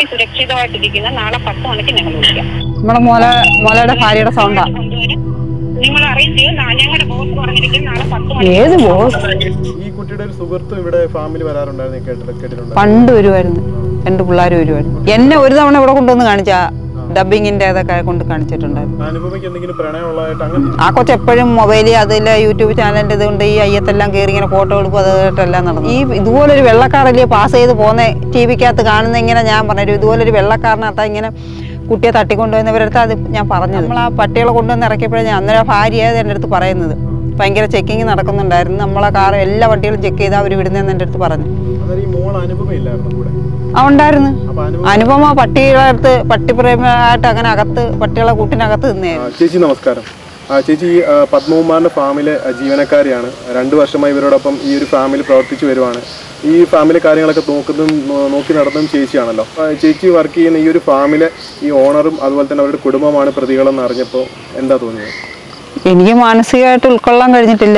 കുട്ടി സുരക്ഷിതമായിട്ടിരിക്കുന്ന നാളെ പത്ത് മണിക്ക് ഞങ്ങൾ വിളിക്കാം നമ്മുടെ മോല മോലയുടെ ഭാര്യയുടെ സൗണ്ടാ കൊണ്ടുവരും നിങ്ങൾ അറിയിച്ച് ഞങ്ങളുടെ ബോസ് പറഞ്ഞിരിക്കും നാളെ പത്ത് മണി ഏത് ബോസ് ഈ കുട്ടിയുടെ ഒരു സുഹൃത്തും ഇവിടെ ഫാമിലി വരാറുണ്ടായിരുന്നു ഞാൻ കേട്ടിട്ട് കേട്ടിട്ടുണ്ട് പണ്ട് വരുമായിരുന്നു രണ്ട് പിള്ളേർ വരുമായിരുന്നു എന്നെ ഒരു തവണ ഇവിടെ കൊണ്ടുവന്ന് കാണിച്ച ഡബിങ്ങിന്റെ ഇതൊക്കെ കൊണ്ട് കാണിച്ചിട്ടുണ്ടായിരുന്നു അനുപമയ്ക്ക് എന്തെങ്കിലും പ്രണയമുള്ളതായിട്ട് അങ്ങനെ ആ കൊച്ച് എപ്പോഴും മൊബൈലിൽ അതിൽ യൂട്യൂബ് ചാനലിൻ്റെ ഇതുകൊണ്ട് ഈ അയ്യത്തെല്ലാം കയറി ഇങ്ങനെ ഫോട്ടോ എടുക്കും അതായിട്ടെല്ലാം നടന്നു ഈ ഇതുപോലൊരു വെള്ളക്കാറല്ലേ പാസ് ചെയ്ത് പോകുന്ന ടി വിക്കകത്ത് കാണുന്ന ഇങ്ങനെ ഞാൻ പറഞ്ഞു ഇതുപോലൊരു വെള്ളക്കാരനകത്താ ഇങ്ങനെ കുട്ടിയെ തട്ടിക്കൊണ്ടുവന്നവരടുത്ത് അത് ഞാൻ പറഞ്ഞത് നമ്മൾ ആ പട്ടികളെ കൊണ്ടുവന്ന് ഇറക്കിയപ്പോഴേ ഞാൻ അന്നേരം ഭാര്യയായത് എൻ്റെ അടുത്ത് പറയുന്നത് ഭയങ്കര ചെക്കിങ് നടക്കുന്നുണ്ടായിരുന്നു നമ്മളെ കാർ എല്ലാ വണ്ടികളും ചെക്ക് ചെയ്ത് അവർ വിടുന്നതെന്ന് എൻ്റെ അടുത്ത് പറഞ്ഞു അന്നേരം ഈ മോൾ അനുപമയില്ലായിരുന്നു കൂടെ ആ ഉണ്ടായിരുന്നു അപ്പൊ അനുപമ അനുപമ പട്ടികളെ അടുത്ത് പട്ടിപ്രേമമായിട്ട് അങ്ങനെ അകത്ത് പട്ടികളെ കൂട്ടിനകത്ത് നിന്നായിരുന്നു ആ, ചേച്ചി നമസ്കാരം ആ ചേച്ചി ഈ, ആ, പത്മകുമാറിന്റെ ഫാമിലെ ആ, ജീവനക്കാരിയാണ് രണ്ടു വർഷമായി ഇവരോടൊപ്പം ഈ ഒരു ഫാമിലി പ്രവർത്തിച്ചു വരുവാണ് ഈ ഫാമിലി കാര്യങ്ങളൊക്കെ നോക്കുന്നതും നോ- നോക്കി നടത്തുന്നതും ചേച്ചിയാണല്ലോ ആ, ചേച്ചി വർക്ക് ചെയ്യുന്ന ഈ ഒരു ഫാമിലെ ഈ ഓണറും അതുപോലെ തന്നെ അവരുടെ കുടുംബമാണ് പ്രതികളെന്ന് അറിഞ്ഞപ്പോൾ എന്താ തോന്നിയത് എനിക്ക് മാനസികമായിട്ട് ഉൾക്കൊള്ളാൻ കഴിഞ്ഞിട്ടില്ല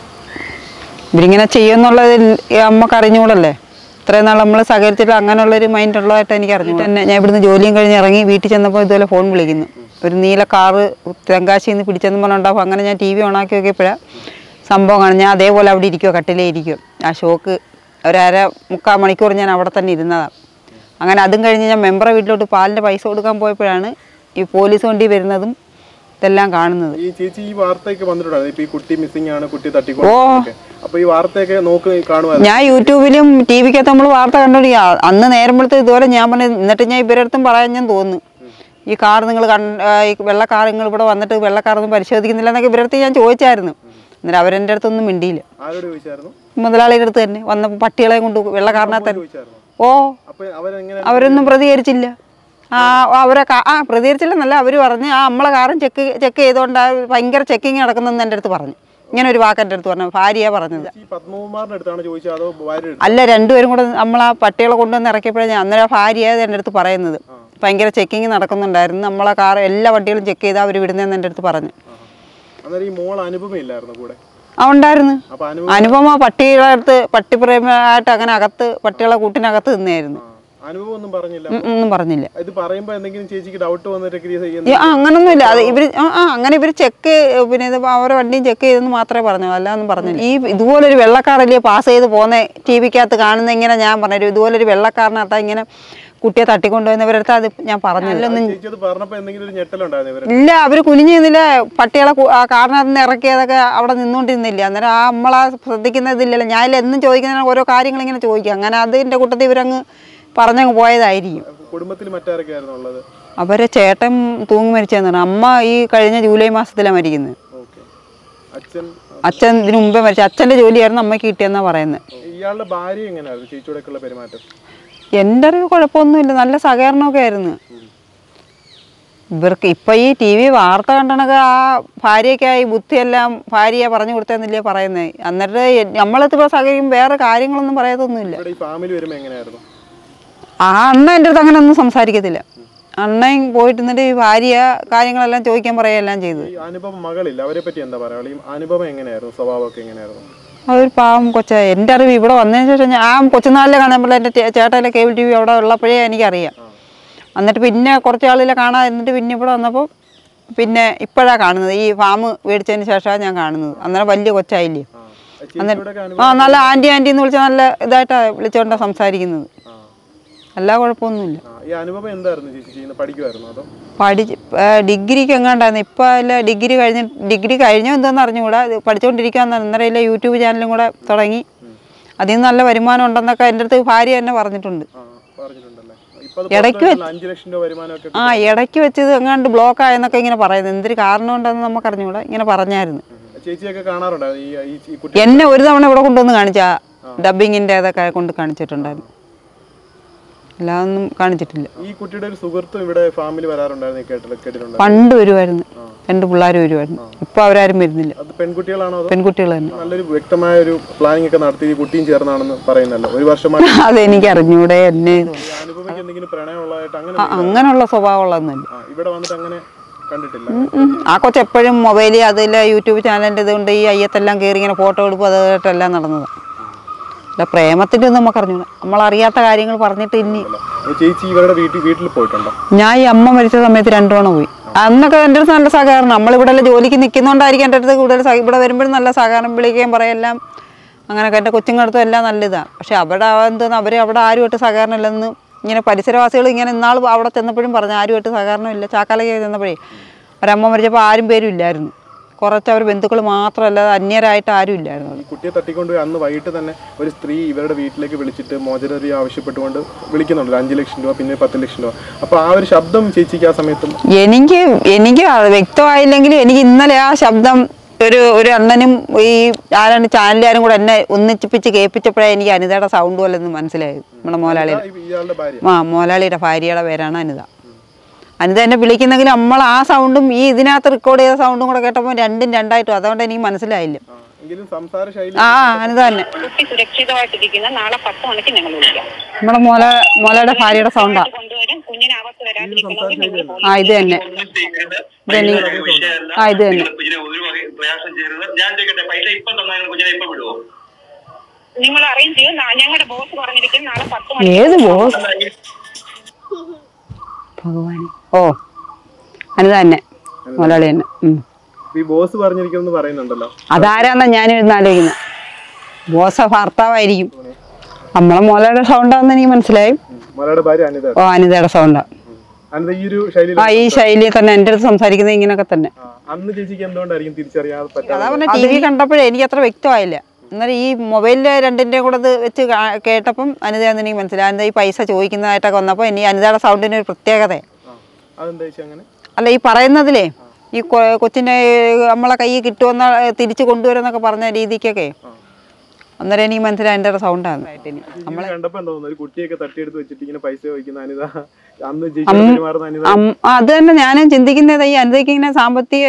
ഇവരിങ്ങനെ ചെയ്യുമെന്നുള്ളത് അമ്മക്ക് അറിഞ്ഞുകൂടല്ലേ ഇത്രയും നാൾ നമ്മൾ സഹകരിച്ചിട്ട് അങ്ങനെയുള്ളൊരു മൈൻഡ് ഉള്ളതായിട്ട് എനിക്ക് അറിഞ്ഞു തന്നെ ഞാൻ ഇവിടുന്ന് ജോലിയും കഴിഞ്ഞ് ഇറങ്ങി വീട്ടിൽ ചെന്നപ്പോൾ ഇതുപോലെ ഫോൺ വിളിക്കുന്നു ഒരു നീല കാറ് തെങ്കാശിയിൽ നിന്ന് പിടിച്ചെന്ന് പറഞ്ഞുണ്ടാവും അങ്ങനെ ഞാൻ ടി വി ഓണാക്കി നോക്കിയപ്പോഴാണ് സംഭവം കാണും ഞാൻ അതേപോലെ അവിടെ ഇരിക്കുമോ കട്ടിലേ ഇരിക്കും ആ ഷോക്ക് ഒരര മുക്കാൽ മണിക്കൂർ ഞാൻ അവിടെ തന്നെ ഇരുന്നതാണ് അങ്ങനെ അതും കഴിഞ്ഞ് ഞാൻ മെമ്പറെ വീട്ടിലോട്ട് പാലിൻ്റെ പൈസ കൊടുക്കാൻ പോയപ്പോഴാണ് ഈ പോലീസ് വണ്ടി വരുന്നതും ഇതെല്ലാം കാണുന്നത് ഈ ചേച്ചി ഈ വാർത്തയൊക്കെ വന്നിട്ടുണ്ടായിരുന്നു ഇപ്പൊ ഈ കുട്ടി മിസ്സിംഗ് ആണ് കുട്ടി തട്ടിക്കൊണ്ടു അപ്പൊ ഈ വാർത്തയൊക്കെ നോക്കി കാണുമായിരുന്നു ഞാൻ യൂട്യൂബിലും ടി വിക്കകത്ത് നമ്മൾ വാർത്ത കണ്ടോണ്ടി അന്ന് നേരമ്പളത്തെ ഇതുപോലെ ഞാൻ പറഞ്ഞു എന്നിട്ട് ഞാൻ ഇവരുടെ അടുത്തും പറയാൻ ഞാൻ തോന്നുന്നു ഈ കാർ നിങ്ങൾ കണ്ട ഈ വെള്ള കാർ നിങ്ങൾ ഇവിടെ വന്നിട്ട് വെള്ള കാർ ഒന്നും പരിശോധിക്കുന്നില്ല എന്നൊക്കെ ഇവരുടെ അടുത്ത് ഞാൻ ചോദിച്ചായിരുന്നു എന്നിട്ട് അവരെൻ്റെ അടുത്തൊന്നും മിണ്ടിയില്ല ആരോട് ചോദിച്ചായിരുന്നു മുതലാളിയുടെ അടുത്ത് തന്നെ വന്നപ്പോൾ പട്ടികളെ കൊണ്ട് വെള്ള കാറിനകത്ത് തന്നെ ചോദിച്ചായിരുന്നു ഓ അപ്പൊ അവരെങ്ങനെ അവരൊന്നും പ്രതികരിച്ചില്ല ആ അവരെ കാ- ആ പ്രതികരിച്ചില്ലെന്നല്ല അവർ പറഞ്ഞ് ആ നമ്മളെ കാറും ചെക്ക് ചെക്ക് ചെയ്തുകൊണ്ട് ഭയങ്കര ചെക്കിങ് നടക്കുന്നെന്ന് എൻ്റെ അടുത്ത് പറഞ്ഞു ഇങ്ങനെ ഒരു വാക്ക് എൻ്റെ അടുത്ത് പറഞ്ഞു ഭാര്യയാണ് പറഞ്ഞത് ഈ പത്മകുമാറിന്റെ അടുത്താണ് ചോദിച്ചത് അതോ ഭാര്യ അല്ല രണ്ടുപേരും കൂടെ നമ്മൾ ആ പട്ടികളെ കൊണ്ടുവന്ന് ഇറക്കിയപ്പോഴേ ഞാൻ അന്നേരം ആ ഭാര്യയായത് എൻ്റെ അടുത്ത് പറയുന്നത് ഭയങ്കര ചെക്കിങ് നടക്കുന്നുണ്ടായിരുന്നു നമ്മളെ കാർ എല്ലാ വണ്ടികളും ചെക്ക് ചെയ്ത് അവർ വിടുന്നതെന്ന് എൻ്റെ അടുത്ത് പറഞ്ഞു അന്നേരം ഈ മോൾ അനുപമയില്ലായിരുന്നു കൂടെ ആ ഉണ്ടായിരുന്നു അപ്പൊ അനുപമ അനുപമ പട്ടികളെ അടുത്ത് പട്ടിപ്രേമമായിട്ട് അങ്ങനെ അകത്ത് പട്ടികളെ കൂട്ടിനകത്ത് നിന്നായിരുന്നു അനുഭവം ഒന്നും പറഞ്ഞില്ല ഉം, ഒന്നും പറഞ്ഞില്ല ഇത് പറയുമ്പോ എന്തെങ്കിലും ചേച്ചിക്ക് ഡൗട്ട് വന്നിട്ട് ഈ ആ അങ്ങനൊന്നുമില്ല അത് ഇവർ ആ അങ്ങനെ ഇവർ ചെക്ക് പിന്നെ ഇത് അവരെ വണ്ടിയും ചെക്ക് ചെയ്തെന്ന് മാത്രമേ പറഞ്ഞു അല്ലാതൊന്നും പറഞ്ഞില്ല ഈ ഇതുപോലൊരു വെള്ളക്കാറല്ലേ പാസ് ചെയ്ത് പോകുന്ന ടി വിക്കകത്ത് കാണുന്ന ഇങ്ങനെ ഞാൻ പറഞ്ഞു ഇതുപോലൊരു വെള്ളക്കാരനകത്താ ഇങ്ങനെ കുട്ടിയെ തട്ടിക്കൊണ്ടുവന്നവരടുത്ത് അത് ഞാൻ പറഞ്ഞില്ലൊന്നും ചേച്ചി അത് പറഞ്ഞപ്പോ എന്തെങ്കിലും ഒരു ഞെട്ടലുണ്ടായിരുന്നു ഇവര് ഇല്ല അവർ കുനിഞ്ഞു നിന്നില്ല പട്ടികളെ കു- ആ കാറിനകത്ത് നിന്ന് ഇറക്കിയതൊക്കെ അവിടെ നിന്നുകൊണ്ടിരുന്നില്ല അന്നേരം ആ നമ്മളാ ശ്രദ്ധിക്കുന്നതില്ലല്ലോ ഞാൻ എന്നും ചോദിക്കുന്ന ഓരോ കാര്യങ്ങൾ ഇങ്ങനെ ചോദിക്കും അങ്ങനെ അതിൻ്റെ കൂട്ടത്തിൽ ഇവരങ്ങ് പറഞ്ഞങ്ങ് പോയതായിരിക്കും കുടുംബത്തിൽ മറ്റാരൊക്കെ ആയിരുന്നു ഉള്ളത് അവരെ ചേട്ടൻ തൂങ്ങി മരിച്ചതെന്നാണ് അമ്മ ഈ കഴിഞ്ഞ ജൂലൈ മാസത്തിലാണ് മരിക്കുന്നത് ഓക്കെ അച്ഛൻ അച്ഛൻ ഇതിനു മുമ്പേ മരിച്ചു അച്ഛൻ്റെ ജോലിയായിരുന്നു അമ്മയ്ക്ക് കിട്ടിയെന്നാണ് പറയുന്നത് ഇയാളുടെ ഭാര്യ എങ്ങനെയായിരുന്നു ചേച്ചിയോടൊക്കെയുള്ള പെരുമാറ്റം എൻ്റെ അറിവ് കുഴപ്പമൊന്നുമില്ല നല്ല സഹകരണമൊക്കെ ആയിരുന്നു ഇവർക്ക് ഇപ്പം ഈ ടി വി വാർത്ത കണ്ടണക്ക് ആ ഭാര്യയ്ക്കായി ബുദ്ധിയെല്ലാം ഭാര്യയെ പറഞ്ഞു കൊടുത്തെന്നില്ലേ പറയുന്നത് എന്നിട്ട് നമ്മളെത്തിപ്പോൾ സഹകരിക്കും വേറെ കാര്യങ്ങളൊന്നും പറയത്തൊന്നുമില്ല ഇവിടെ ഈ ഫാമിലി വരുമ്പോ എങ്ങനെയായിരുന്നു ആ അണ്ണ എൻ്റെ അടുത്ത് അങ്ങനെ ഒന്നും സംസാരിക്കത്തില്ല അണ്ണയും പോയിട്ട് എന്നിട്ട് ഈ ഭാര്യ കാര്യങ്ങളെല്ലാം ചോദിക്കാൻ പറയുകയെല്ലാം ചെയ്തത് ഈ അനുപമ മകളില്ല അവരെ പറ്റി എന്താ പറയാ ഈ അനുപമ എങ്ങനെയായിരുന്നു സ്വഭാവമൊക്കെ എങ്ങനെയായിരുന്നു അതൊരു പാവം കൊച്ച എൻ്റെ അറിവ് ഇവിടെ വന്നതിന് ശേഷം ഞാൻ ആ കൊച്ചുനാളിലെ കാണുമ്പോൾ എൻ്റെ ചേട്ടയിലെ കേബിൾ ടി വി അവിടെ ഉള്ളപ്പോഴേ എനിക്കറിയാം എന്നിട്ട് പിന്നെ കുറച്ച് ആളിലെ കാണാൻ എന്നിട്ട് പിന്നെ ഇവിടെ വന്നപ്പോൾ പിന്നെ ഇപ്പോഴാണ് കാണുന്നത് ഈ ഫാം മേടിച്ചതിന് ശേഷമാണ് ഞാൻ കാണുന്നത് അന്നേരം വലിയ കൊച്ചായില്ലേ ആ ചേച്ചിയോടൊക്കെ അനുഭവം ആ നല്ല ആൻറ്റി ആൻറ്റി എന്ന് വിളിച്ചാൽ നല്ല ഇതായിട്ടാണ് വിളിച്ചുകൊണ്ടാണ് സംസാരിക്കുന്നത് ആ എല്ലാ കുഴപ്പമൊന്നുമില്ല ആ, ഈ അനുപമ എന്തായിരുന്നു ചേച്ചി ചെയ്യുന്നത് പഠിക്കുമായിരുന്നു അതോ പഠിച്ച് ആ, ഡിഗ്രിക്ക് എങ്ങാണ്ടായിരുന്നു ഇപ്പോൾ അല്ല ഡിഗ്രി കഴിഞ്ഞ് ഡിഗ്രി കഴിഞ്ഞോ എന്താണെന്ന് അറിഞ്ഞുകൂടാ ഇത് പഠിച്ചുകൊണ്ടിരിക്കുകയെന്ന് അന്നേരം യൂട്യൂബ് ചാനലും കൂടെ തുടങ്ങി അതിൽ നിന്ന് നല്ല വരുമാനം ഉണ്ടെന്നൊക്കെ എൻ്റെ അടുത്ത് ഭാര്യ തന്നെ പറഞ്ഞിട്ടുണ്ട് ആ പറഞ്ഞിട്ടുണ്ടല്ലേ ഇപ്പൊ അത് ഇടയ്ക്ക് പുറത്ത് അഞ്ച് ലക്ഷം രൂപ വരുമാനമൊക്കെ ആ ഇടയ്ക്ക് വെച്ചത് എങ്ങാണ്ട് ബ്ലോക്ക് ആയെന്നൊക്കെ ഇങ്ങനെ പറയുന്നത് എന്തൊരു കാരണം ഉണ്ടെന്ന് നമുക്ക് അറിഞ്ഞുകൂടാ ഇങ്ങനെ പറഞ്ഞായിരുന്നു ചേച്ചിയൊക്കെ കാണാറുണ്ടായിരുന്നു ഈ ഈ- ഈ കുട്ടി എന്നെ ഒരു തവണ ഇവിടെ കൊണ്ടുവന്ന് കാണിച്ച ഡബിങ്ങിൻ്റെ ഇതൊക്കെ കൊണ്ട് കാണിച്ചിട്ടുണ്ടായിരുന്നു അല്ലാതൊന്നും കാണിച്ചിട്ടില്ല ഈ കുട്ടിയുടെ ഒരു സുഹൃത്തും ഇവിടെ ഫാമിലി വരാറുണ്ടായിരുന്നു കേട്ടിട്ട് കേട്ടിട്ടുണ്ട് പണ്ട് വരുമായിരുന്നു രണ്ട് പിള്ളേർ വരുമായിരുന്നു ഇപ്പോൾ അവരാരും വരുന്നില്ല അത് പെൺകുട്ടികളാണോ അതോ പെൺകുട്ടികൾ തന്നെ നല്ലൊരു വ്യക്തമായ ഒരു പ്ലാനിംഗ് ഒക്കെ നടത്തി ഈ കുട്ടിയും ചേർന്നാണെന്ന് പറയുന്നല്ലോ ഒരു വർഷമായി അതെനിക്ക് അറിഞ്ഞൂടെ എന്നെ ഈ അനുപമയ്ക്ക് എന്തെങ്കിലും പ്രണയമുള്ളതായിട്ട് അങ്ങനെ ആ, അങ്ങനെയുള്ള സ്വഭാവമുള്ളതൊന്നുമില്ല ആ, ഇവിടെ വന്നിട്ട് അങ്ങനെ കണ്ടിട്ടില്ല ഉം. ആ കൊച്ച് എപ്പോഴും മൊബൈലിൽ അതിൽ യൂട്യൂബ് ചാനലിൻ്റെ ഇതുകൊണ്ട് ഈ അയ്യത്തെല്ലാം കയറി ഇങ്ങനെ ഫോട്ടോ എടുക്കും അതായിട്ടെല്ലാം നടന്നത് അല്ല പ്രേമത്തിൻ്റെ ഒന്നും നമുക്ക് അറിഞ്ഞൂടാ നമ്മളറിയാത്ത കാര്യങ്ങൾ പറഞ്ഞിട്ട് ഇനി അല്ല. ഈ ചേച്ചി ഇവരുടെ വീട്ടിൽ വീട്ടിൽ പോയിട്ടുണ്ടോ ഞാൻ ഈ അമ്മ മരിച്ച സമയത്ത് രണ്ടു തവണ പോയി അന്നൊക്കെ എൻ്റെ അടുത്ത് നല്ല സഹകരണം നമ്മളിവിടെ എല്ലാം ജോലിക്ക് നിൽക്കുന്നതുകൊണ്ടായിരിക്കും എൻ്റെ അടുത്ത് കൂടുതൽ സഹ- ഇവിടെ വരുമ്പോഴും നല്ല സഹകരണം വിളിക്കുകയും പറയെല്ലാം അങ്ങനെയൊക്കെ എൻ്റെ കൊച്ചുങ്ങളടുത്തും എല്ലാം നല്ലതാണ് പക്ഷെ അവിടെ എന്തെന്ന് അവർ അവിടെ ആരുമായിട്ട് സഹകരണം ഇല്ലെന്ന് ഇങ്ങനെ പരിസരവാസികൾ ഇങ്ങനെ ഇന്നാൾ അവിടെ ചെന്നപ്പോഴും പറഞ്ഞു ആരുമായിട്ട് സഹകരണം ഇല്ല ചാക്കാലയ്ക്ക് ചെന്നപ്പോഴേ ഒരമ്മ മരിച്ചപ്പോൾ ആരും പേരും ഇല്ലായിരുന്നു കുറച്ച് അവർ ബന്ധുക്കൾ മാത്രമല്ലാതെ അന്യരായിട്ട് ആരും ഇല്ലായിരുന്നു ഈ കുട്ടിയെ തട്ടിക്കൊണ്ടുപോയി അന്ന് വൈകിട്ട് തന്നെ ഒരു സ്ത്രീ ഇവരുടെ വീട്ടിലേക്ക് വിളിച്ചിട്ട് മോചനറി ആവശ്യപ്പെട്ടുകൊണ്ട് വിളിക്കുന്നുണ്ട് അഞ്ച് ലക്ഷം രൂപ പിന്നെ പത്ത് ലക്ഷം രൂപ അപ്പൊ ആ ഒരു ശബ്ദം ചേച്ചിക്ക് ആ സമയത്തും എനിക്ക് എനിക്ക് അത് വ്യക്തമായില്ലെങ്കിലും എനിക്ക് ഇന്നലെ ആ ശബ്ദം ഒരു ഒരു അണ്ണനും ഈ ആരാണ് ചാനലുകാരും കൂടെ എന്നെ ഒന്നിച്ചിപ്പിച്ച് കേൾപ്പിച്ചപ്പോഴേ എനിക്ക് അനിതയുടെ സൗണ്ട് പോലെ ഒന്ന് മനസ്സിലായത് നമ്മുടെ മോലാളിയുടെ ഈ- ഇയാളുടെ ഭാര്യ ആ മോലാളിയുടെ ഭാര്യയുടെ പേരാണ് അനിത അനിത എന്നെ വിളിക്കുന്നെങ്കിൽ നമ്മൾ ആ സൗണ്ടും ഈ ഇതിനകത്ത് റെക്കോർഡ് ചെയ്ത സൗണ്ടും കൂടെ കേട്ടപ്പോൾ രണ്ടും രണ്ടായിട്ടും അതുകൊണ്ട് എനിക്ക് മനസ്സിലായില്ല ആ, എങ്കിലും സംസാര ശൈലി ആ അനിത തന്നെ കുട്ടി സുരക്ഷിതമായിട്ടിരിക്കുന്ന നാളെ പത്ത് മണിക്ക് ഞങ്ങൾ വിളിക്കാം നമ്മുടെ മോല മോലയുടെ ഭാര്യയുടെ സൗണ്ടാ കൊണ്ടുവരും കുഞ്ഞിന് ആപത്ത് വരാതിരിക്കണമെങ്കിൽ നിങ്ങൾ ആ ഇത് തന്നെ ഇതെനി ആ ഇത് തന്നെ കുഞ്ഞിനെ ഒരു വക പ്രയാസം ചെയ്യരുത് ഞാൻ ചോദിക്കട്ടെ പൈസ ഇപ്പൊ തന്നാൽ കുഞ്ഞിനെ ഇപ്പൊ വിടുവോ നിങ്ങൾ അറേഞ്ച് ചെയ്യും നാ- ഞങ്ങളുടെ ബോസ് പറഞ്ഞിരിക്കും നാളെ പത്ത് മണിക്ക് ഏത് ബോസ് ഭഗവാൻ ഓ അനിത തന്നെ മോലാളി തന്നെ ഉം. ഈ ബോസ് പറഞ്ഞിരിക്കുമെന്ന് പറയുന്നുണ്ടല്ലോ അതാരാന്നാ ഞാനിരുന്ന് ആലോചിക്കുന്നത് ബോസ ഭർത്താവായിരിക്കും നമ്മളെ മോലയുടെ സൗണ്ടാന്ന് എനിക്ക് മനസ്സിലായി ഉം. മലയാള ഭാര്യ അനിത ഓ അനിതയുടെ സൗണ്ടാ അനിത ഈ ഒരു ശൈലിയിൽ ആ ഈ ശൈലിയിൽ തന്നെ എൻ്റെ അടുത്ത് സംസാരിക്കുന്നത് ഇങ്ങനെയൊക്കെ തന്നെ ആ, അന്ന് ചേച്ചിക്ക് എന്തുകൊണ്ടായിരിക്കും തിരിച്ചറിയാതെ പറ്റാതെ അതാ പറഞ്ഞ ടി വി കണ്ടപ്പോഴേ എനിക്ക് അത്ര വ്യക്തമായില്ല എന്നാൽ ഈ മൊബൈലിൽ രണ്ടിൻ്റെയും കൂടെ ഇത് വെച്ച് കാ- കേട്ടപ്പം അനിതയാന്ന് എനിക്ക് മനസ്സിലായി അനിത ഈ പൈസ ചോദിക്കുന്നതായിട്ടൊക്കെ വന്നപ്പോൾ ഇനി അനിതയുടെ സൗണ്ടിന് ഒരു പ്രത്യേകത ആ, അതെന്താ ചേച്ചി അങ്ങനെ അല്ല ഈ പറയുന്നതിലേ ഈ കൊ- കൊച്ചിനെ നമ്മളെ കയ്യിൽ കിട്ടുമെന്ന തിരിച്ച് കൊണ്ടുവരുമെന്നൊക്കെ പറഞ്ഞ രീതിക്കൊക്കെ അന്നേരം എനിക്ക് മനസ്സിലായി എൻ്റെ സൗണ്ടാണ് നമ്മളെ കണ്ടപ്പോ എന്താ തോന്നുന്നു ഒരു കുട്ടിയൊക്കെ തട്ടിയെടുത്ത് വെച്ചിട്ട് ഇങ്ങനെ പൈസ ചോദിക്കുന്ന അനിത അന്ന് ചേച്ചി പെരുമാറുന്ന അനിത അം- അത് തന്നെ ഞാനും ചിന്തിക്കുന്നത് ഈ അനിതയ്ക്ക് ഇങ്ങനെ സാമ്പത്തിക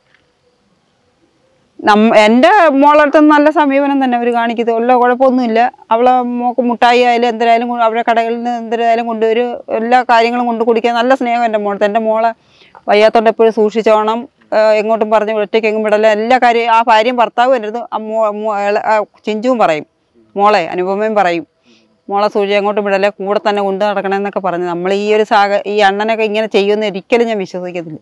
നമ്മ എൻ്റെ മോളടുത്ത് നല്ല സമീപനം തന്നെ അവർ കാണിക്കുന്നത് ഉള്ള കുഴപ്പമൊന്നുമില്ല അവളെ മോക്ക് മുട്ടായി ആയാലും എന്തിനായാലും കൊ- അവരുടെ കടകളിൽ നിന്ന് എന്തിനായാലും കൊണ്ടുവരും എല്ലാ കാര്യങ്ങളും കൊണ്ട് കുടിക്കാൻ നല്ല സ്നേഹം എൻ്റെ മോളത്ത് എൻ്റെ മോളെ വയ്യാത്തോണ്ട് എപ്പോഴും സൂക്ഷിച്ചോണം ആ, എങ്ങോട്ടും പറഞ്ഞ് ഒറ്റയ്ക്ക് എങ്ങും വിടല എല്ലാ കാര്യം ആ ഭാര്യയും ഭർത്താവും എൻ്റെ അടുത്ത് ആ മോ- മോ- ഇള- ആ ചിഞ്ചുവും പറയും മോളെ അനുപമയും പറയും മോളെ സൂചി എങ്ങോട്ടും വിടല്ലേ കൂടെ തന്നെ കൊണ്ടു നടക്കണമെന്നൊക്കെ പറഞ്ഞു നമ്മൾ ഈ ഒരു സാഹ ഈ അണ്ണനൊക്കെ ഇങ്ങനെ ചെയ്യുമെന്ന് ഒരിക്കലും ഞാൻ വിശ്വസിക്കത്തില്ല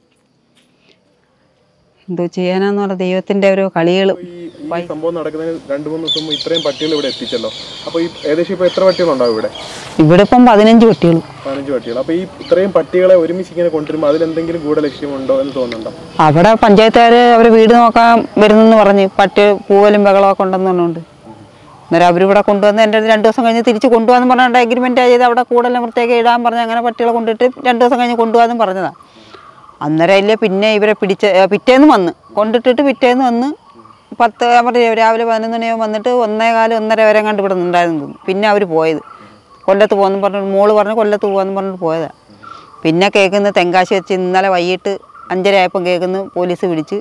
എന്തോ ചെയ്യാനാന്ന് പറഞ്ഞ ദൈവത്തിന്റെ ഓരോ കളികൾ ഈ ഈ സംഭവം നടക്കുന്നതിന് രണ്ടു മൂന്ന് ദിവസം മുമ്പ് ഇത്രയും പട്ടികൾ ഇവിടെ എത്തിച്ചല്ലോ അപ്പൊ ഈ ഏകദേശം ഇപ്പൊ എത്ര പട്ടികളുണ്ടാവും ഇവിടെ ഇവിടെ ഇപ്പം പതിനഞ്ച് കുട്ടികൾ പതിനഞ്ച് പട്ടികൾ അപ്പൊ ഈ ഇത്രയും പട്ടികളെ ഒരുമിച്ച് ഇങ്ങനെ കൊണ്ടുവരുമ്പോൾ അതിലെന്തെങ്കിലും ഗൂഢലക്ഷ്യമുണ്ടോ എന്ന് തോന്നുന്നുണ്ടോ അവിടെ പഞ്ചായത്തുകാർ അവരെ വീട് നോക്കാൻ വരുന്നെന്ന് പറഞ്ഞ് പട്ടി പൂവലും ബഹളമൊക്കെ ഉണ്ടെന്ന് പറഞ്ഞുകൊണ്ട് അന്നേരം അവരിവിടെ കൊണ്ടുവന്ന് എൻ്റെ അടുത്ത് രണ്ട് ദിവസം കഴിഞ്ഞ് തിരിച്ച് കൊണ്ടുപോകാന്ന് പറഞ്ഞുകൊണ്ട് അഗ്രിമെൻ്റ് ചെയ്ത് അവിടെ കൂടുതലും വൃത്തിയൊക്കെ ഇടാൻ പറഞ്ഞ് അങ്ങനെ പട്ടികളെ കൊണ്ടിട്ട് രണ്ട് ദിവസം കഴിഞ്ഞ് കൊണ്ടുപോകാന്നും പറഞ്ഞതാണ് അന്നേരം ഇല്ലേ പിന്നെ ഇവരെ പിടിച്ച് ഏ, പിറ്റേന്ന് വന്ന് കൊണ്ടിട്ടിട്ട് പിറ്റേന്ന് വന്ന് പത്ത് ഞാൻ പറഞ്ഞില്ലേ രാവിലെ പതിനൊന്ന് മണിയാകുമ്പോൾ വന്നിട്ട് ഒന്നേകാല് ഒന്നര വരെ കണ്ട് ഇവിടെ നിന്നുണ്ടായിരുന്നു തോന്നുന്നു പിന്നെ അവർ പോയത് കൊല്ലത്ത് പോകുന്നു പറഞ്ഞു മോള് പറഞ്ഞു കൊല്ലത്ത് പോകാന്ന് പറഞ്ഞിട്ട് പോയതാണ് പിന്നെ കേൾക്കുന്ന തെങ്കാശി വെച്ച് ഇന്നലെ വൈകിട്ട് അഞ്ചര ആയപ്പം കേൾക്കുന്നു പോലീസ് പിടിച്ച്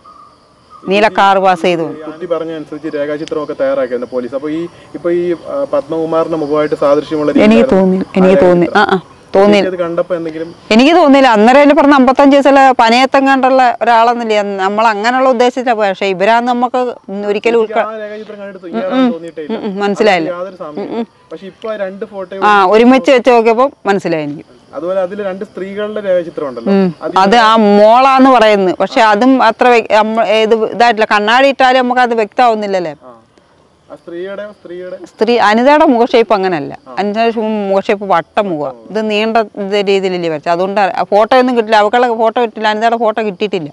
നീല കാർ പാസ് ചെയ്തു ഈ കുട്ടി പറഞ്ഞ അനുസരിച്ച് രേഖാചിത്രമൊക്കെ തയ്യാറാക്കിയിരുന്നു പോലീസ് അപ്പൊ ഈ ഇപ്പൊ ഈ ആ, പത്മകുമാറിന്റെ മുഖമായിട്ട് സാദൃശ്യമുള്ള എനിക്ക് രീതിയിലായിരുന്നു തോന്നി എനിക്ക് തോന്നി ആ ആ തോന്നി ചേച്ചി അത് കണ്ടപ്പോ എന്തെങ്കിലും എനിക്ക് തോന്നിയില്ല അന്നേരം അതിൽ പറഞ്ഞ അമ്പത്തഞ്ച് വയസ്സുള്ള പനയത്തം കണ്ടുള്ള ഒരാളെന്നില്ല നമ്മൾ അങ്ങനെയുള്ള ഉദ്ദേശിച്ചിട്ടാണ് പോയത് പക്ഷേ ഇവരാന്ന് നമുക്ക് ഒരിക്കലും ഉൾക്ക ആ രേഖാചിത്രം കണ്ടെടുത്തു ഇയാളാണെന്ന് തോന്നിയിട്ടേ ഇല്ല. ഉം, മനസ്സിലായില്ല. അതിൽ യാതൊരു സാമ്യം പക്ഷെ ഇപ്പൊ ആ രണ്ട് ഫോട്ടോ ആ ഒരുമിച്ച് വെച്ച് നോക്കിയപ്പോൾ മനസ്സിലായി എനിക്ക് അതുപോലെ അതിൽ രണ്ട് സ്ത്രീകളുടെ രേഖാചിത്രം ഉണ്ടല്ലോ അത് അത് ആ മോളാന്ന് പറയുന്നത് പക്ഷെ അതും അത്ര വ്യ- നമ്മ- ഇത് ഇതായിട്ടില്ല കണ്ണാടി ഇട്ടാലും നമുക്ക് അത് വ്യക്തമാവുന്നില്ലല്ലേ ആ. ആ സ്ത്രീയുടെ സ്ത്രീയുടെ സ്ത്രീ അനിതയുടെ മുഖ ഷേപ്പ് അങ്ങനല്ല അനിതയുടെ മുഖ ഷേപ്പ് വട്ട മുഖം ഇത് നീണ്ട ഇത് രീതിയിലല്ലേ വരച്ചത് അതുകൊണ്ട് ഫോട്ടോ ഒന്നും കിട്ടില്ല അവക്കുള്ള ഫോട്ടോ കിട്ടില്ല അനിതയുടെ ഫോട്ടോ കിട്ടിയിട്ടില്ല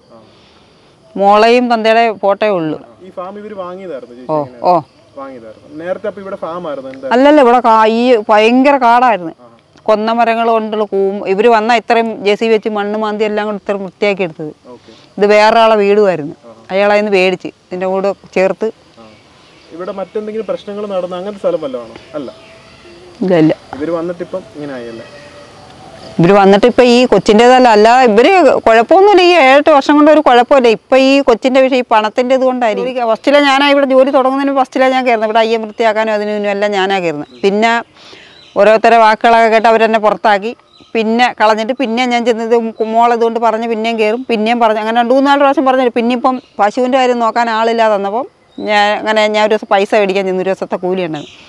മോളെയും തന്തയുടെ ഫോട്ടോയേ ഉള്ളൂ ഈ ഫാം ഇവര് വാങ്ങിയതായിരുന്നു ചേച്ചി ഓ ഇങ്ങനെ ഓ വാങ്ങിയതായിരുന്നു നേരത്തെ അപ്പൊ ഇവിടെ ഫാം ആയിരുന്നു എന്താ അല്ലല്ല ഇവിടെ കാ- ഈ ഭയങ്കര കാടായിരുന്നു കൊന്ന മരങ്ങൾ കൊണ്ടുള്ള കൂവും ഇവർ വന്ന ഇത്രയും ജെ സി വെച്ച് മണ്ണ് മാന്തി എല്ലാം കൂടി ഇത്രയും വൃത്തിയാക്കി എടുത്തത് ഓക്കെ ഇത് വേറൊരാളെ വീടുമായിരുന്നു അയാളെ നിന്ന് മേടിച്ച് ഇതിൻ്റെ കൂടെ ചേർത്ത് ഇവിടെ മറ്റെന്തെങ്കിലും പ്രശ്നങ്ങൾ നടന്ന അങ്ങനത്തെ സ്ഥലം വല്ലതും ആണോ അല്ല ഇല്ല ഇല്ല ഇവര് വന്നിട്ട് ഇപ്പം ഇങ്ങനെ ആയല്ലേ ഇവർ വന്നിട്ട് ഇപ്പം ഈ കൊച്ചിൻ്റെതല്ല അല്ല ഇവർ കുഴപ്പമൊന്നുമില്ല ഈ ഏഴെട്ട് വർഷം കൊണ്ട് ഒരു കുഴപ്പമില്ല ഇപ്പം ഈ കൊച്ചിൻ്റെ വിഷയം ഈ പണത്തിൻ്റെ ഇത് കൊണ്ടായിരിക്കും ഫസ്റ്റിലെ ഞാനാ ഇവിടെ ജോലി തുടങ്ങുന്നതിന് ഫസ്റ്റിലെ ഞാൻ കയറുന്നത് ഇവിടെ അയ്യം വൃത്തിയാക്കാനും അതിനും ഇതിനും എല്ലാം ഞാനാ കയറുന്നത് പിന്നെ ഓരോരുത്തരെ വാക്കുകളൊക്കെ കേട്ട് അവരെന്നെ പുറത്താക്കി പിന്നെ കളഞ്ഞിട്ട് പിന്നെ ഞാൻ ചെന്നത് മോളതുകൊണ്ട് പറഞ്ഞ് പിന്നെയും കയറും പിന്നെയും പറഞ്ഞു അങ്ങനെ രണ്ട് മൂന്നാല് പ്രാവശ്യം പറഞ്ഞു പിന്നെ ഇപ്പം പശുവിൻ്റെ കാര്യം നോക്കാൻ ആളില്ലാതെ വന്നപ്പം ഞാൻ അങ്ങനെ ഞാൻ ഒരു ദിവസം പൈസ മേടിക്കാൻ ചെന്നു ഒരു ദിവസത്തെ കൂലി ഉണ്ടായിരുന്നു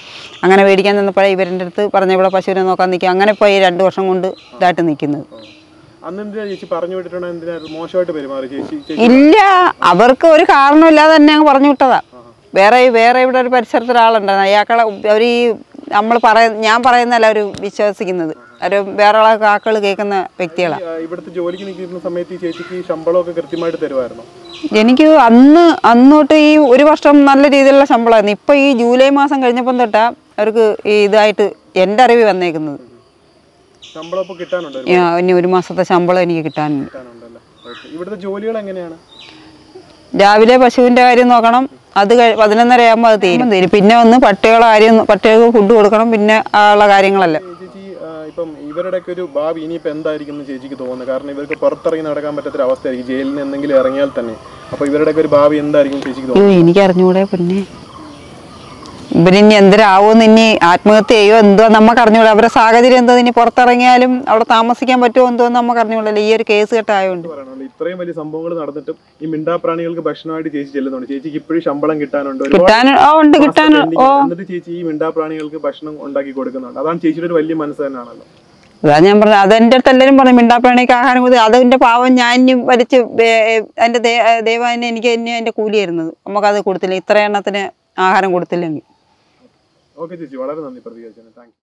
അങ്ങനെ മേടിക്കാൻ നിന്നപ്പോഴേ ഇവരുടെ അടുത്ത് പറഞ്ഞ ഇവിടെ പശുവിനെ നോക്കാൻ നിൽക്കുക അങ്ങനെ ഇപ്പോൾ ഈ രണ്ട് വർഷം കൊണ്ട് ഇതായിട്ട് നിൽക്കുന്നത് അന്ന് എന്തിനാ ചേച്ചി പറഞ്ഞു വിട്ടിട്ടുണ്ടോ എന്തിനാ മോശമായിട്ട് പെരുമാറി ചേച്ചി ചേച്ചി ഇല്ല അവർക്ക് ഒരു കാരണമില്ലാതെ തന്നെ അങ്ങ് പറഞ്ഞു വിട്ടതാ വേറെ വേറെ ഇവിടെ ഒരു പരിസരത്ത് ഒരാളുണ്ടായിരുന്നു അയാൾക്കളെ അവർ ഈ നമ്മൾ പറയ ഞാൻ പറയുന്നല്ല അവർ വിശ്വസിക്കുന്നത് അവർ വേറെ ആളെ കാക്കൾ കേൾക്കുന്ന വ്യക്തികളാണ് ആ, ഇവിടുത്തെ ജോലിക്ക് നിൽക്കുന്ന സമയത്ത് ഈ ചേച്ചിക്ക് ശമ്പളമൊക്കെ കൃത്യമായിട്ട് തരുമായിരുന്നു എനിക്ക് അന്ന് അന്നോട്ട് ഈ ഒരു വർഷം നല്ല രീതിയിലുള്ള ശമ്പളമായിരുന്നു ഇപ്പൊ ഈ ജൂലൈ മാസം കഴിഞ്ഞപ്പം തൊട്ടാ അവർക്ക് ഈ ഇതായിട്ട് എൻ്റെ അറിവ് വന്നേക്കുന്നത് ശമ്പളം ഇപ്പൊ കിട്ടാനുണ്ടോ ഈ ഇനി ഒരു മാസത്തെ ശമ്പളം എനിക്ക് കിട്ടാനുണ്ട് കിട്ടാനുണ്ടല്ലോ ഓക്കെ ഇവിടുത്തെ ജോലികൾ എങ്ങനെയാണ് രാവിലെ പശുവിൻ്റെ കാര്യം നോക്കണം അത് കഴി പതിനൊന്നര ആകുമ്പോൾ അത് തീരും തീരും പിന്നെ ഒന്ന് പട്ടികളെ കാര്യം പട്ടികൾക്ക് ഫുഡ് കൊടുക്കണം പിന്നെ ആ ഉള്ള കാര്യങ്ങളല്ല ഈ ചേച്ചി ആ, ഇപ്പം ഇവരുടെയൊക്കെ ഒരു ഭാവി ഇനിയിപ്പോൾ എന്തായിരിക്കും എന്ന് ചേച്ചിക്ക് തോന്നുന്നത് കാരണം ഇവർക്ക് പുറത്തിറങ്ങി നടക്കാൻ പറ്റാത്തൊരു അവസ്ഥയായിരിക്കും ജയിലിൽ നിന്ന് എന്തെങ്കിലും ഇറങ്ങിയാൽ തന്നെ അപ്പോൾ ഇവരുടെയൊക്കെ ഒരു ഭാവി എന്തായിരിക്കും ചേച്ചിക്ക് തോന്നുന്നത് അയ്യോ എനിക്ക് അറിഞ്ഞൂടെ പിന്നെ ഇവരിനി എന്തരാവുമെന്ന് ഇനി ആത്മഹത്യ ചെയ്യോ എന്തോ നമുക്ക് അറിഞ്ഞൂടാ അവരുടെ സാഹചര്യം എന്തോ ഇനി പുറത്തിറങ്ങിയാലും അവിടെ താമസിക്കാൻ പറ്റുമോ എന്തോ എന്ന് നമുക്ക് അറിഞ്ഞൂടല്ലോ ഈ ഒരു കേസ് കെട്ടായതുകൊണ്ട് പറയണല്ലോ ഇത്രയും വലിയ സംഭവങ്ങൾ നടന്നിട്ടും ഈ മിണ്ടാപ്രാണികൾക്ക് ഭക്ഷണമായിട്ട് ചേച്ചി ചെല്ലുന്നുണ്ട് ചേച്ചിക്ക് ഇപ്പോഴും ശമ്പളം കിട്ടാനുണ്ട് ഒരുപാട് കിട്ടാൻ ഓ ഉണ്ട് മാസം കിട്ടാൻ pending ഓ ഉണ്ട്. എന്നിട്ട് ചേച്ചി ഈ മിണ്ടാപ്രാണികൾക്ക് ഭക്ഷണം ഉണ്ടാക്കി കൊടുക്കുന്നുണ്ട് അതാണ് ചേച്ചിയുടെ ഒരു വലിയ മനസ്സ് തന്നെയാണല്ലോ അതാ ഞാൻ പറഞ്ഞത് അതെൻ്റെ അടുത്ത് എല്ലാവരും പറഞ്ഞു മിണ്ടാപ്രാണിക്ക് ആഹാരം കൊടുത്ത് അതിൻ്റെ പാവം ഞാൻ ഇനി വലിച്ച് എൻ്റെ ദൈവം തന്നെ എനിക്ക് തന്നെ എൻ്റെ കൂലി തരുന്നത് നമുക്കത് കൊടുത്തില്ല ഇത്ര എണ്ണത്തിന് ആഹാരം കൊടുത്തില്ലെങ്കിൽ ഓക്കെ ചേച്ചി വളരെ നന്ദി പ്രതികരിച്ചതിന് താങ്ക്